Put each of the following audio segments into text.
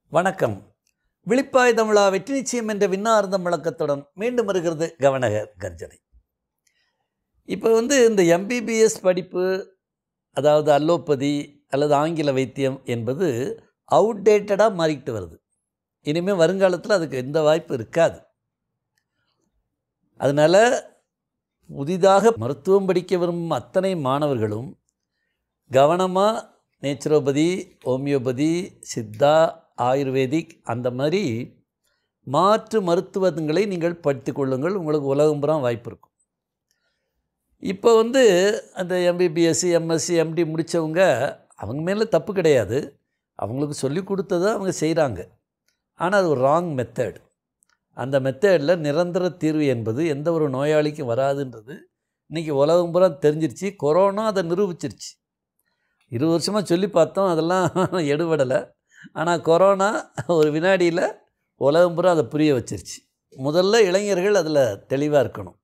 வணக்கம் விழிப்பாய் தமிழா வெற்றி நிச்சயம் என்ற விண்ணார்ந்த முழக்கத்துடன் மீண்டும் வருகிறது கவனக கர்ஜனை இப்போ வந்து இந்த எம்பிபிஎஸ் படிப்பு அதாவது அல்லோப்பதி அல்லது ஆங்கில வைத்தியம் என்பது அவுடேட்டடாக மாறிக்கிட்டு வருது இனிமேல் வருங்காலத்தில் அதுக்கு எந்த வாய்ப்பு இருக்காது அதனால் புதிதாக மருத்துவம் படிக்க விரும்பும் அத்தனை மாணவர்களும் கவனமாக நேச்சுரோபதி ஹோமியோபதி சித்தா ஆயுர்வேதிக் அந்த மாதிரி மாற்று மருத்துவங்களை நீங்கள் படித்துக் கொள்ளுங்கள் உங்களுக்கு உலகம் பூரா வாய்ப்பு இருக்கும் இப்போ வந்து அந்த எம்பிபிஎஸ்சி எம்எஸ்சி எம்டி முடித்தவங்க அவங்க மேலே தப்பு கிடையாது அவங்களுக்கு சொல்லி கொடுத்ததை அவங்க செய்கிறாங்க ஆனால் அது ஒரு ராங் மெத்தட் அந்த மெத்தடில் நிரந்தர தீர்வு என்பது எந்த ஒரு நோயாளிக்கும் வராதுன்றது இன்றைக்கி உலகம் பூரா தெரிஞ்சிருச்சு கொரோனா அதை நிரூபிச்சிருச்சு இருபது வருஷமாக சொல்லி பார்த்தோம் அதெல்லாம் எடுபடலை ஆனால் கொரோனா ஒரு வினாடியில் உலகம் பூரா அதை புரிய வச்சிருச்சு முதல்ல இளைஞர்கள் அதில் தெளிவாக இருக்கணும்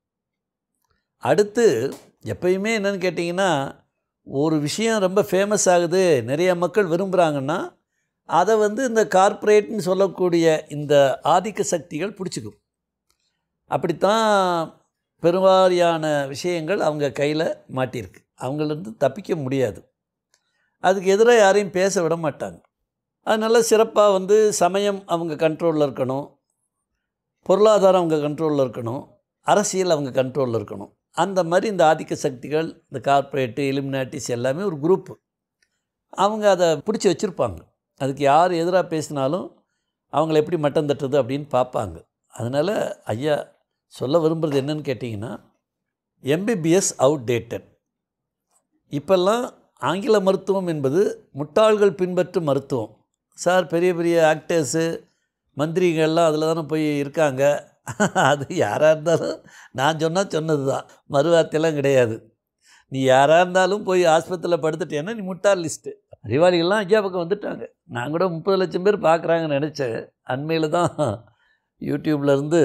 அடுத்து எப்பயுமே என்னென்னு கேட்டிங்கன்னா ஒரு விஷயம் ரொம்ப ஃபேமஸ் ஆகுது நிறைய மக்கள் விரும்புகிறாங்கன்னா அதை வந்து இந்த கார்ப்பரேட்னு சொல்லக்கூடிய இந்த ஆதிக்க சக்திகள் பிடிச்சிக்கும் அப்படித்தான் பெருவாரியான விஷயங்கள் அவங்க கையில் மாட்டியிருக்கு அவங்களிருந்து தப்பிக்க முடியாது அதுக்கு எதிராக யாரையும் பேச விட மாட்டாங்க அதனால் சிறப்பாக வந்து சமயம் அவங்க கண்ட்ரோலில் இருக்கணும் பொருளாதாரம் அவங்க கண்ட்ரோலில் இருக்கணும் அரசியல் அவங்க கண்ட்ரோலில் இருக்கணும் அந்த மாதிரி இந்த ஆதிக்க சக்திகள் இந்த கார்ப்பரேட்டு இலுமினாட்டிஸ் எல்லாமே ஒரு குரூப்பு அவங்க அதை பிடிச்சி வச்சுருப்பாங்க அதுக்கு யார் எதிராக பேசினாலும் அவங்கள எப்படி மட்டம் தட்டுறது அப்படின்னு பார்ப்பாங்க அதனால் ஐயா சொல்ல விரும்புகிறது என்னன்னு கேட்டிங்கன்னா எம்பிபிஎஸ் அவுடேட்டட் இப்போல்லாம் ஆங்கில மருத்துவம் என்பது முட்டாள்கள் பின்பற்றும் மருத்துவம் சார் பெரிய பெரிய ஆக்டர்ஸு மந்திரிகள்லாம் அதில் தானே போய் இருக்காங்க அது யாராக இருந்தாலும் நான் சொன்னால் சொன்னது தான் மறுவார்த்தையெல்லாம் கிடையாது நீ யாராக இருந்தாலும் போய் ஆஸ்பத்திரியில் படுத்துட்டேன்னா நீ முட்டாள் லிஸ்ட்டு அறிவாளிகள்லாம் ஐயா பக்கம் வந்துட்டாங்க நான் கூட முப்பது லட்சம் பேர் பார்க்குறாங்கன்னு நினச்சேன் அண்மையில் தான் யூடியூப்லேருந்து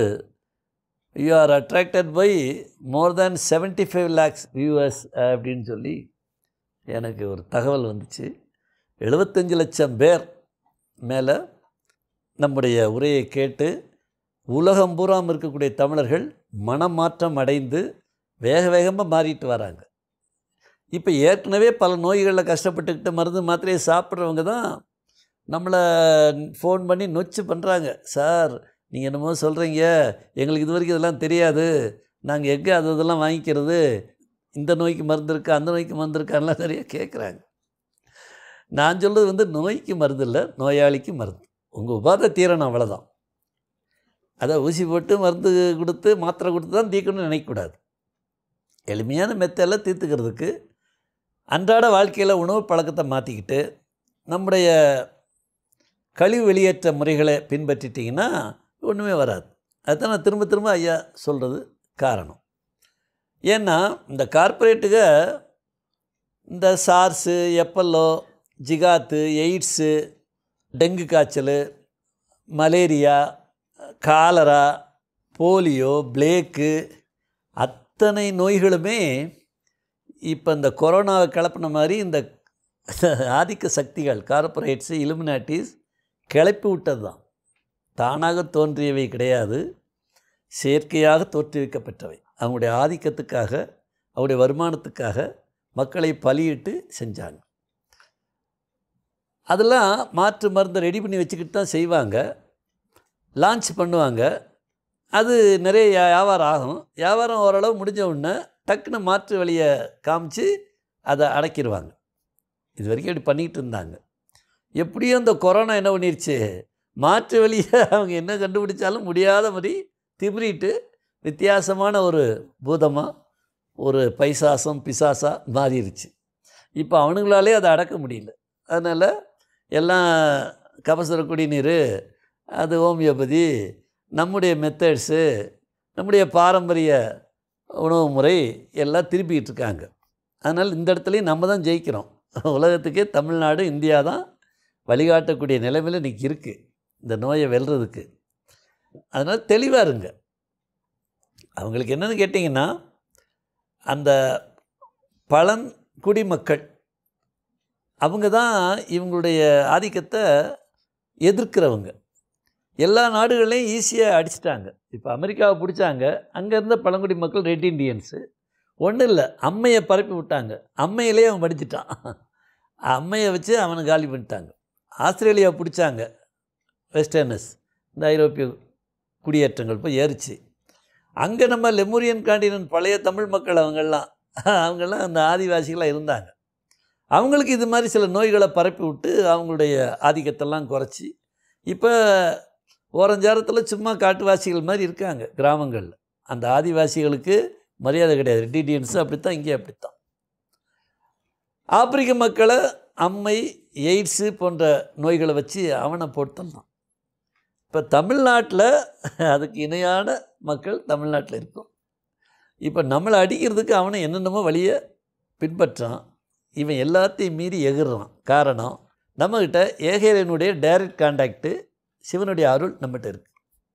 you are attracted by more than seventy five lakhs viewers அப்படின்னு சொல்லி எனக்கு ஒரு தகவல் வந்துச்சு எழுபத்தஞ்சு லட்சம் பேர் மேலே நம்முடைய உரையை கேட்டு உலகம் பூராம் இருக்கக்கூடிய தமிழர்கள் மனமாற்றம் அடைந்து வேக வேகமாக மாறிட்டு வராங்க இப்போ ஏற்கனவே பல நோய்களில் கஷ்டப்பட்டுக்கிட்டு மருந்து மாத்திரையை சாப்பிட்றவங்க தான் நம்மளை ஃபோன் பண்ணி நொச்சு பண்ணுறாங்க சார் நீங்கள் என்னமோ சொல்கிறீங்க எங்களுக்கு இது வரைக்கும் இதெல்லாம் தெரியாது நாங்கள் எங்கே அது இதெல்லாம் வாங்கிக்கிறது இந்த நோய்க்கு மருந்து இருக்கா அந்த நோய்க்கு மருந்து இருக்கான்லாம் நிறைய கேட்குறாங்க நான் சொல்கிறது வந்து நோய்க்கு மருந்து இல்லை நோயாளிக்கு மருந்து உங்கள் உபாதை தீரணும் அவ்வளோதான் அதை ஊசி போட்டு மருந்து கொடுத்து மாத்திரை கொடுத்து தான் தீர்க்கணும்னு நினைக்கக்கூடாது எளிமையான மெத்தடில் தீர்த்துக்கிறதுக்கு அன்றாட வாழ்க்கையில் உணவு பழக்கத்தை மாற்றிக்கிட்டு நம்முடைய கழிவு வெளியேற்ற முறைகளை பின்பற்றிட்டிங்கன்னா ஒன்றுமே வராது அதுதான் நான் திரும்ப திரும்ப ஐயா சொல்கிறது காரணம் ஏன்னா இந்த கார்ப்பரேட்டுக இந்த சார்ஸு எப்பல்லோ ஜிகாத்து எய்ட்ஸு டெங்கு காய்ச்சல் மலேரியா காலரா போலியோ பிளேக்கு அத்தனை நோய்களுமே இப்போ இந்த கொரோனாவை கிளப்பின மாதிரி இந்த ஆதிக்க சக்திகள் கார்ப்பரேட்ஸு இலுமினாட்டிஸ் கிளப்பி விட்டது தான் தானாக தோன்றியவை கிடையாது செயற்கையாக தோற்றுவிக்கப்பட்டவை அவங்களுடைய ஆதிக்கத்துக்காக அவருடைய வருமானத்துக்காக மக்களை பலியிட்டு செஞ்சாங்க அதெல்லாம் மாற்று மருந்தை ரெடி பண்ணி வச்சுக்கிட்டு தான் செய்வாங்க லான்ச் பண்ணுவாங்க அது நிறைய வியாபாரம் ஆகும் வியாபாரம் ஓரளவு முடிஞ்ச உடனே டக்குன்னு மாற்று வழியை காமிச்சு அதை அடக்கிடுவாங்க இது வரைக்கும் இப்படி பண்ணிக்கிட்டு இருந்தாங்க எப்படியும் இந்த கொரோனா என்ன பண்ணிருச்சு மாற்று வழியை அவங்க என்ன கண்டுபிடிச்சாலும் முடியாத மாதிரி திமிரிட்டு வித்தியாசமான ஒரு பூதமாக ஒரு பைசாசம் பிசாசா மாறிடுச்சு இப்போ அவனுங்களாலே அதை அடக்க முடியல அதனால் எல்லாம் கபசுர குடிநீர் அது ஹோமியோபதி நம்முடைய மெத்தட்ஸு நம்முடைய பாரம்பரிய உணவு முறை எல்லாம் திருப்பிக்கிட்டு இருக்காங்க அதனால் இந்த இடத்துலையும் நம்ம தான் ஜெயிக்கிறோம் உலகத்துக்கே தமிழ்நாடு இந்தியா தான் வழிகாட்டக்கூடிய நிலைமையில் இன்றைக்கி இருக்குது இந்த நோயை வெல்றதுக்கு அதனால் தெளிவாக இருங்க அவங்களுக்கு என்னென்னு கேட்டிங்கன்னா அந்த பழன் குடிமக்கள் அவங்க தான் இவங்களுடைய ஆதிக்கத்தை எதிர்க்கிறவங்க எல்லா நாடுகளையும் ஈஸியாக அடிச்சிட்டாங்க இப்போ அமெரிக்காவை பிடிச்சாங்க அங்கே இருந்த பழங்குடி மக்கள் ரெட் இண்டியன்ஸு ஒன்றும் இல்லை அம்மையை பரப்பி விட்டாங்க அம்மையிலே அவன் படிச்சிட்டான் அம்மையை வச்சு அவனை காலி பண்ணிட்டாங்க ஆஸ்திரேலியா பிடிச்சாங்க வெஸ்டர்னஸ் இந்த ஐரோப்பிய குடியேற்றங்கள் போய் ஏறிச்சு அங்கே நம்ம லெமுரியன் காண்டினன் பழைய தமிழ் மக்கள் அவங்கெல்லாம் அவங்கெல்லாம் அந்த ஆதிவாசிகளாக இருந்தாங்க அவங்களுக்கு இது மாதிரி சில நோய்களை பரப்பி விட்டு அவங்களுடைய ஆதிக்கத்தெல்லாம் குறைச்சி இப்போ ஓரஞ்சாரத்தில் சும்மா காட்டுவாசிகள் மாதிரி இருக்காங்க கிராமங்களில் அந்த ஆதிவாசிகளுக்கு மரியாதை கிடையாது ரெட்டிடியன்ஸ் அப்படித்தான் இங்கே அப்படித்தான் ஆப்பிரிக்க மக்களை அம்மை எய்ட்ஸு போன்ற நோய்களை வச்சு அவனை போட்டுடலாம் இப்போ தமிழ்நாட்டில் அதுக்கு இணையான மக்கள் தமிழ்நாட்டில் இருக்கும் இப்போ நம்மளை அடிக்கிறதுக்கு அவனை என்னென்னமோ வழியை பின்பற்றான் இவன் எல்லாத்தையும் மீறி எகிர்றான் காரணம் நம்மக்கிட்ட ஏகேரனுடைய டைரக்ட் கான்டாக்டு சிவனுடைய அருள் நம்மகிட்ட இருக்குது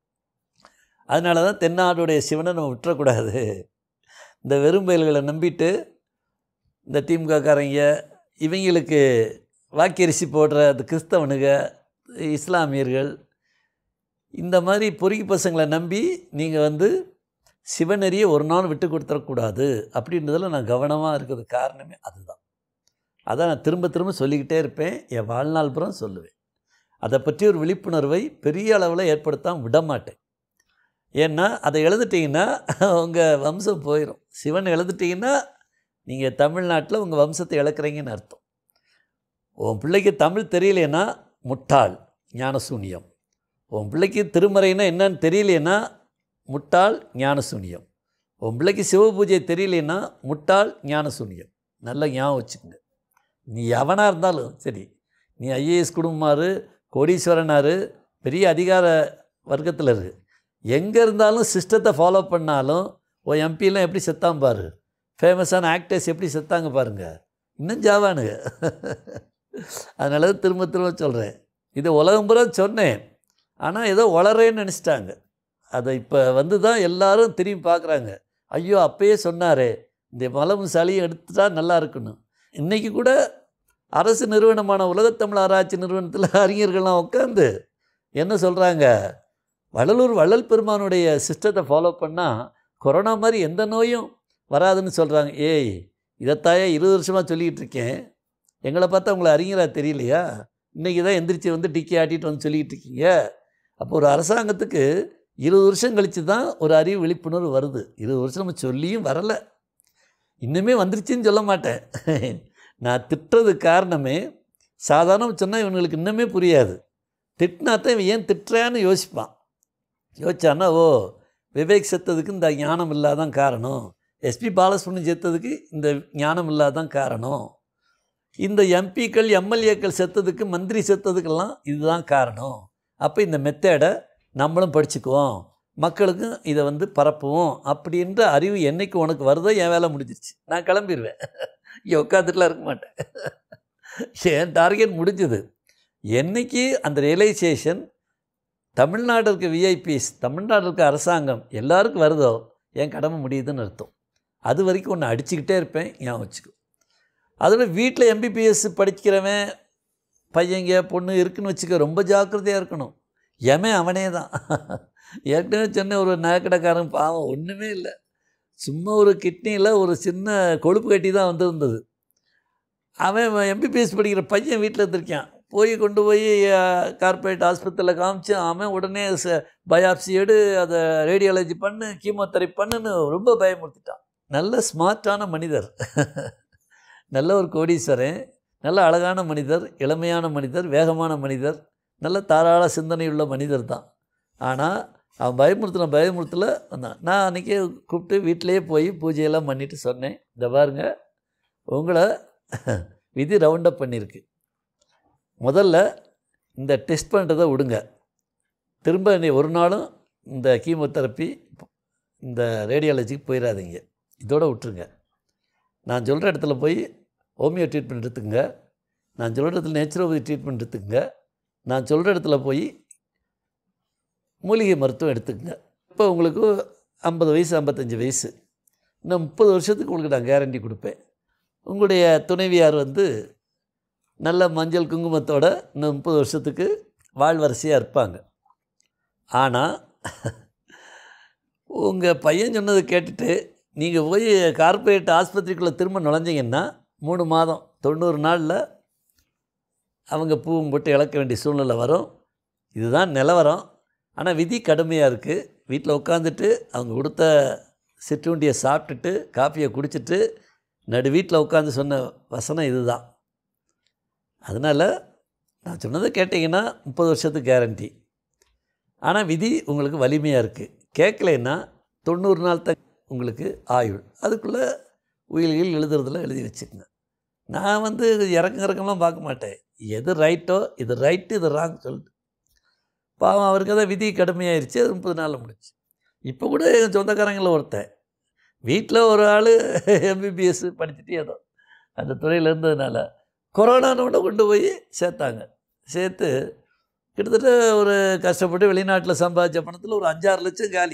அதனால தான் தென்னாடுடைய சிவனை நம்ம விட்டுறக்கூடாது இந்த வெறும் பயல்களை நம்பிட்டு இந்த திமுகக்காரங்க இவங்களுக்கு வாக்கரிசி போடுற அந்த கிறிஸ்தவனுங்க இஸ்லாமியர்கள் இந்த மாதிரி பொறுக்கி பசங்களை நம்பி நீங்கள் வந்து சிவநெறியை ஒரு நாள் விட்டு கொடுத்துடக்கூடாது அப்படின்றதில் நான் கவனமாக இருக்கிறது காரணமே அதுதான் அதான் நான் திரும்ப திரும்ப சொல்லிக்கிட்டே இருப்பேன் என் வாழ்நாள் புறம் சொல்லுவேன் அதை பற்றி ஒரு விழிப்புணர்வை பெரிய அளவில் ஏற்படுத்தாம விட மாட்டேன் ஏன்னா அதை எழுதுட்டிங்கன்னா உங்கள் வம்சம் போயிடும் சிவன் எழுதுட்டிங்கன்னா நீங்கள் தமிழ்நாட்டில் உங்கள் வம்சத்தை இழக்கிறீங்கன்னு அர்த்தம் உன் பிள்ளைக்கு தமிழ் தெரியலேன்னா முட்டாள் ஞானசூன்யம் உன் பிள்ளைக்கு திருமறைன்னா என்னன்னு தெரியலேன்னா முட்டாள் ஞானசூன்யம் உன் பிள்ளைக்கு சிவ பூஜை தெரியலேன்னா முட்டாள் ஞானசூன்யம் நல்லா ஞாபகம் வச்சுக்கோங்க நீ எவனாக இருந்தாலும் சரி நீ ஐஏஎஸ் குடும்பமாரு கோடீஸ்வரனாரு பெரிய அதிகார வர்க்கத்தில் இருக்கு எங்கே இருந்தாலும் சிஸ்டத்தை ஃபாலோ பண்ணாலும் ஓ எம்பிலாம் எப்படி செத்தான் பாரு ஃபேமஸான ஆக்டர்ஸ் எப்படி செத்தாங்க பாருங்க இன்னும் ஜாவானுங்க அதனால தான் திரும்ப திரும்ப சொல்கிறேன் இது உலகம் பூரா சொன்னேன் ஆனால் ஏதோ வளரேன்னு நினச்சிட்டாங்க அதை இப்போ வந்து தான் எல்லாரும் திரும்பி பார்க்குறாங்க ஐயோ அப்பயே சொன்னாரே இந்த மலமும் சளியும் எடுத்துட்டா நல்லா இருக்கணும் இன்றைக்கி கூட அரசு நிறுவனமான உலகத்தமிழ் ஆராய்ச்சி நிறுவனத்தில் அறிஞர்கள்லாம் உட்காந்து என்ன சொல்கிறாங்க வள்ளலூர் வள்ளல் பெருமானுடைய சிஸ்டத்தை ஃபாலோ பண்ணால் கொரோனா மாதிரி எந்த நோயும் வராதுன்னு சொல்கிறாங்க ஏய் இதைத்தாயே இருபது வருஷமாக சொல்லிக்கிட்டு இருக்கேன் எங்களை பார்த்தா உங்களை அறிஞராக தெரியலையா இன்றைக்கி தான் எந்திரிச்சு வந்து டிக்கி ஆட்டிட்டு வந்து சொல்லிக்கிட்டு இருக்கீங்க அப்போ ஒரு அரசாங்கத்துக்கு இருபது வருஷம் கழித்து தான் ஒரு அறிவு விழிப்புணர்வு வருது இருபது வருஷம் நம்ம சொல்லியும் வரலை இன்னுமே வந்துருச்சுன்னு சொல்ல மாட்டேன் நான் திட்டுறது காரணமே சாதாரண சொன்னால் இவனுங்களுக்கு இன்னுமே புரியாது திட்டினா தான் இவன் ஏன் திட்டுறான்னு யோசிப்பான் யோசிச்சான்னா ஓ விவேக் செத்ததுக்கு இந்த ஞானம் இல்லாதான் காரணம் எஸ்பி பாலசுப்ரமணியம் செத்ததுக்கு இந்த ஞானம் இல்லாதான் காரணம் இந்த எம்பிக்கள் எம்எல்ஏக்கள் செத்ததுக்கு மந்திரி செத்ததுக்கெல்லாம் இதுதான் காரணம் அப்போ இந்த மெத்தேடை நம்மளும் படிச்சுக்குவோம் மக்களுக்கும் இதை வந்து பரப்புவோம் அப்படின்ற அறிவு என்னைக்கு உனக்கு வருதோ என் வேலை முடிஞ்சிருச்சு நான் கிளம்பிடுவேன் இங்கே உட்காந்துட்டுலாம் இருக்க மாட்டேன் என் டார்கெட் முடிஞ்சது என்னைக்கு அந்த ரியலைசேஷன் தமிழ்நாடு இருக்க விஐபிஸ் தமிழ்நாடு இருக்க அரசாங்கம் எல்லாருக்கும் வருதோ என் கடமை முடியுதுன்னு அர்த்தம் அது வரைக்கும் ஒன்று அடிச்சுக்கிட்டே இருப்பேன் ஞாபகம் வச்சுக்கோ அதோட வீட்டில் எம்பிபிஎஸ் படிக்கிறவன் பையங்க பொண்ணு இருக்குன்னு வச்சுக்க ரொம்ப ஜாக்கிரதையாக இருக்கணும் எவன் அவனே தான் ஏற்கனவே சொன்ன ஒரு நகைக்கடைக்காரன் பாவம் ஒன்றுமே இல்லை சும்மா ஒரு கிட்னியில் ஒரு சின்ன கொழுப்பு கட்டி தான் வந்திருந்தது அவன் எம்பிபிஎஸ் படிக்கிற பையன் வீட்டில் இருந்திருக்கான் போய் கொண்டு போய் கார்ப்பரேட் ஆஸ்பத்திரியில் காமிச்சு அவன் உடனே ச பயாப்சி எடு அதை ரேடியாலஜி பண்ணு கீமோதெரப்பி பண்ணுன்னு ரொம்ப பயமுறுத்திட்டான் நல்ல ஸ்மார்ட்டான மனிதர் நல்ல ஒரு கோடீஸ்வரன் நல்ல அழகான மனிதர் இளமையான மனிதர் வேகமான மனிதர் நல்ல தாராள சிந்தனையுள்ள மனிதர் தான் ஆனால் அவன் பயமுறுத்தின பயமுறுத்தல வந்தான் நான் அன்றைக்கே கூப்பிட்டு வீட்டிலேயே போய் பூஜையெல்லாம் பண்ணிவிட்டு சொன்னேன் இந்த பாருங்க உங்களை விதி ரவுண்டப் பண்ணியிருக்கு முதல்ல இந்த டெஸ்ட் பண்ணுறதை விடுங்க திரும்ப நீ ஒரு நாளும் இந்த கீமோதெரப்பி இந்த ரேடியாலஜிக்கு போயிடாதீங்க இதோட விட்டுருங்க நான் சொல்கிற இடத்துல போய் ஹோமியோ ட்ரீட்மெண்ட் எடுத்துக்கங்க நான் சொல்கிற இடத்துல நேச்சுரோபதி ட்ரீட்மெண்ட் எடுத்துக்கங்க நான் சொல்கிற இடத்துல போய் மூலிகை மருத்துவம் எடுத்துக்கங்க இப்போ உங்களுக்கு ஐம்பது வயசு ஐம்பத்தஞ்சு வயசு இன்னும் முப்பது வருஷத்துக்கு உங்களுக்கு நான் கேரண்டி கொடுப்பேன் உங்களுடைய துணைவியார் வந்து நல்ல மஞ்சள் குங்குமத்தோட இன்னும் முப்பது வருஷத்துக்கு வாழ்வரிசையாக இருப்பாங்க ஆனால் உங்கள் பையன் சொன்னதை கேட்டுட்டு நீங்கள் போய் கார்ப்பரேட் ஆஸ்பத்திரிக்குள்ளே திரும்ப நுழைஞ்சிங்கன்னா மூணு மாதம் தொண்ணூறு நாளில் அவங்க பூவும் போட்டு இழக்க வேண்டிய சூழ்நிலை வரும் இதுதான் நிலவரம் ஆனால் விதி கடுமையாக இருக்குது வீட்டில் உட்காந்துட்டு அவங்க கொடுத்த சிற்றுண்டியை சாப்பிட்டுட்டு காப்பியை குடிச்சிட்டு நடு வீட்டில் உட்காந்து சொன்ன வசனம் இதுதான் அதனால் நான் சொன்னதை கேட்டிங்கன்னா முப்பது வருஷத்துக்கு கேரண்டி ஆனால் விதி உங்களுக்கு வலிமையாக இருக்குது கேட்கலைன்னா தொண்ணூறு நாள் தான் உங்களுக்கு ஆயுள் அதுக்குள்ளே உயில்கள் எழுதுறதுல எழுதி வச்சுக்கோங்க நான் வந்து இறக்கம் இறக்கம்லாம் பார்க்க மாட்டேன் எது ரைட்டோ இது ரைட்டு இது ராங் சொல்லிட்டு பாவம் அவருக்கு தான் விதி கடுமையாயிருச்சு அது முப்பது நாளில் முடிச்சு இப்போ கூட எங்கள் சொந்தக்காரங்களில் ஒருத்தன் வீட்டில் ஒரு ஆள் எம்பிபிஎஸ் படிச்சுட்டு ஏதோ அந்த துறையில் இருந்ததுனால கொரோனானோட கொண்டு போய் சேர்த்தாங்க சேர்த்து கிட்டத்தட்ட ஒரு கஷ்டப்பட்டு வெளிநாட்டில் சம்பாதிச்ச பணத்தில் ஒரு அஞ்சாறு லட்சம் காலி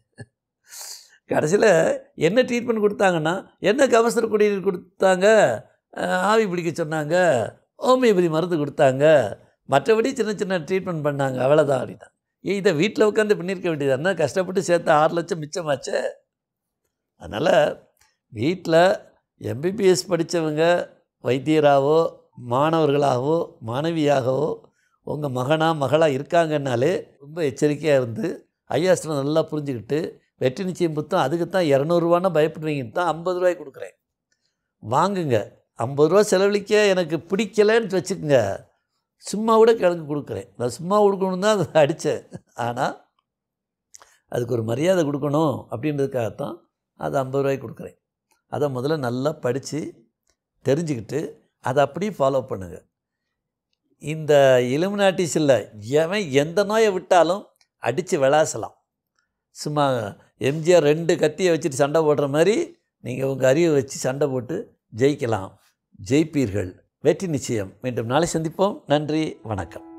கடைசியில் என்ன ட்ரீட்மெண்ட் கொடுத்தாங்கன்னா என்ன கவசர குடிநீர் கொடுத்தாங்க அஹ் ஆவி பிடிக்க சொன்னாங்க ஹோமியோபதி மருந்து கொடுத்தாங்க மற்றபடி சின்ன சின்ன ட்ரீட்மெண்ட் பண்ணாங்க அவ்வளோதான் அப்படின்னா ஏன் இதை வீட்டில் உட்காந்து பண்ணியிருக்க வேண்டியது என்ன கஷ்டப்பட்டு சேர்த்து ஆறு லட்சம் மிச்சமாச்சே அதனால் வீட்டில் எம்பிபிஎஸ் படித்தவங்க வைத்தியராகவோ மாணவர்களாகவோ மாணவியாகவோ உங்கள் மகனா மகளாக இருக்காங்கன்னாலே ரொம்ப எச்சரிக்கையாக இருந்து ஐயாஸ்திரம் நல்லா புரிஞ்சுக்கிட்டு வெற்றி நிச்சயம் புத்தம் அதுக்கு தான் இரநூறுவானா பயப்படுவீங்கன்னு தான் ஐம்பது ரூபாய் கொடுக்குறேன் வாங்குங்க ஐம்பது ரூபா செலவழிக்க எனக்கு பிடிக்கலைன்னு வச்சுக்கோங்க சும்மா கூட கிழங்கு கொடுக்குறேன் நான் சும்மா கொடுக்கணும் தான் அதை அடித்தேன் ஆனால் அதுக்கு ஒரு மரியாதை கொடுக்கணும் அப்படின்றதுக்காகத்தான் அது ஐம்பது ரூபாய்க்கு கொடுக்குறேன் அதை முதல்ல நல்லா படித்து தெரிஞ்சுக்கிட்டு அதை அப்படியே ஃபாலோ பண்ணுங்கள் இந்த இலுமினாட்டிஸ் இல்லை எவன் எந்த நோயை விட்டாலும் அடித்து விளாசலாம் சும்மா எம்ஜிஆர் ரெண்டு கத்தியை வச்சுட்டு சண்டை போடுற மாதிரி நீங்கள் உங்கள் அறிவை வச்சு சண்டை போட்டு ஜெயிக்கலாம் ஜெயிப்பீர்கள் வெற்றி நிச்சயம் மீண்டும் நாளை சந்திப்போம் நன்றி வணக்கம்